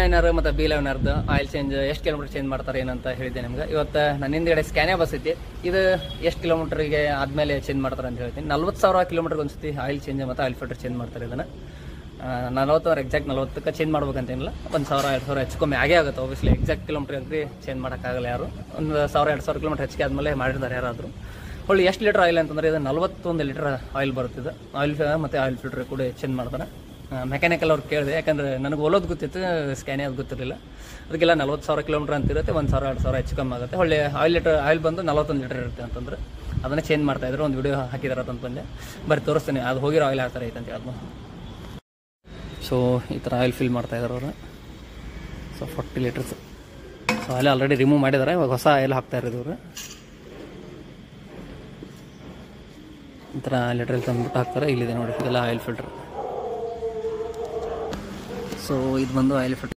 liner ಮತ್ತು B ಲೈನರ್ದು oil change ಎಷ್ಟು ಕಿಲೋಮೀಟರ್ ಚೇಂಜ್ ಮಾಡ್ತಾರೆ ಏನಂತ ಹೇಳಿದ್ದೆ ನಿಮ್ಗೆ ಇವತ್ತು ನನ್ನ ಹಿಂದ್ಗಡೆ ಸ್ಕ್ಯಾನೇ ಬಸ್ ಐತಿ ಇದು ಎಷ್ಟು ಕಿಲೋಮೀಟರ್ಗೆ ಆದಮೇಲೆ ಚೇಂಜ್ ಮಾಡ್ತಾರೆ ಅಂತ ಹೇಳ್ತೀನಿ ನಲ್ವತ್ತು ಸಾವಿರ ಕಿಲೋಮೀಟರ್ಗೆ ಒಂದ್ಸತಿ ಆಯಿಲ್ ಚೇಂಜ್ ಮತ್ತು ಆಯಿಲ್ ಫಿಲ್ಟರ್ ಚೇಂಜ್ ಮಾಡ್ತಾರೆ ಇದನ್ನು ನಲವತ್ತು ಎಕ್ಸಾಕ್ಟ್ ನಲ್ವತ್ತಕ್ಕೆ ಚೇಂಜ್ ಮಾಡ್ಬೇಕಂತೇನಿಲ್ಲ ಒಂದು ಸಾವಿರ ಎರಡು ಸಾವಿರ ಹೆಚ್ಚು ಕಮ್ಮಿ ಆಗೇ ಆಗುತ್ತೆ ಆಬ್ವಿಯಸ್ಲಿ ಎಕ್ಸಾಕ್ಟ್ ಕಿಲೋಮೀಟರ್ ಅಂದ್ರೆ ಚೇಂಜ್ ಮಾಡೋಕ್ಕಾಗಲ್ಲ ಯಾರು ಒಂದು ಸಾವಿರ ಎರಡು ಸಾವಿರ ಕಿಲೋಮೀಟರ್ ಹೆಚ್ಚಿಗೆ ಆದಮೇಲೆ ಮಾಡಿರ್ತಾರೆ ಯಾರಾದರೂ ಹೊಳ್ಳಿ ಎಷ್ಟು ಲೀಟರ್ ಆಯಿಲ್ ಅಂತಂದರೆ ಇದು ನಲ್ವತ್ತೊಂದು ಲೀಟರ್ ಆಯಿಲ್ ಬರುತ್ತಿದೆ ಆಯಿಲ್ ಮತ್ತು ಆಯಿಲ್ ಫಿಲ್ಟರ್ ಕೂಡ ಚೇಂಜ್ ಮಾಡ್ತಾರೆ ಮೆಕ್ಯಾನಿಕಲ್ ಅವ್ರು ಕೇಳಿದೆ ಯಾಕಂದರೆ ನನಗೆ ಒಲೋದು ಗೊತ್ತಿತ್ತು ಸ್ಕ್ಯಾನೇ ಅದು ಗೊತ್ತಿರಲಿಲ್ಲ ಅದಕ್ಕೆಲ್ಲ ನಲ್ವತ್ತು ಸಾವಿರ ಕಿಲೋಮೀಟರ್ ಅಂತ ಇರುತ್ತೆ ಒಂದು ಸಾವಿರ ಎರಡು ಸಾವಿರ ಹೆಚ್ಚು ಕಮ್ಮಿ ಆಗುತ್ತೆ ಒಳ್ಳೆ ಆಯಿಲ್ ಲೀಟರ್ ಆಯಿಲ್ ಬಂದು ನಲ್ವತ್ತೊಂದು ಲೀಟರ್ ಇರುತ್ತೆ ಅಂತಂದ್ರೆ ಅದನ್ನು ಚೇಂಜ್ ಮಾಡ್ತಾ ಇದ್ರು ಒಂದು ವಿಡಿಯೋ ಹಾಕಿದಾರೆ ಅಂತ ಬಂದೆ ಬರೀ ತೋರಿಸ್ತೀನಿ ಅದು ಹೋಗಿರೋ ಆಯಿಲ್ ಯಾವ ಥರ ಐತೆ ಅಂತ ಹೇಳಿದ್ನು ಸೊ ಈ ಥರ ಆಯಿಲ್ ಫಿಲ್ ಮಾಡ್ತಾ ಇದ್ದಾರೆ ಅವರು so forty litres so oil already remove ಮಾಡಿದ್ದಾರೆ ಇವಾಗ ಹೊಸ ಆಯಿಲ್ ಹಾಕ್ತಾ ಇರೋದು ಇವರು ಈ ಥರ ಲೀಟ್ರಲ್ಲಿ ತಂದ್ಬಿಟ್ಟು ಹಾಕ್ತಾರೆ ಇಲ್ಲಿದೆ ನೋಡಿ ಇದೆಲ್ಲ ಆಯಿಲ್ ಫಿಲ್ಟರ್ ಸೊ ಇದು ಬಂದು ಆಯಿಲ್ ಫಿಲ್ಟರ್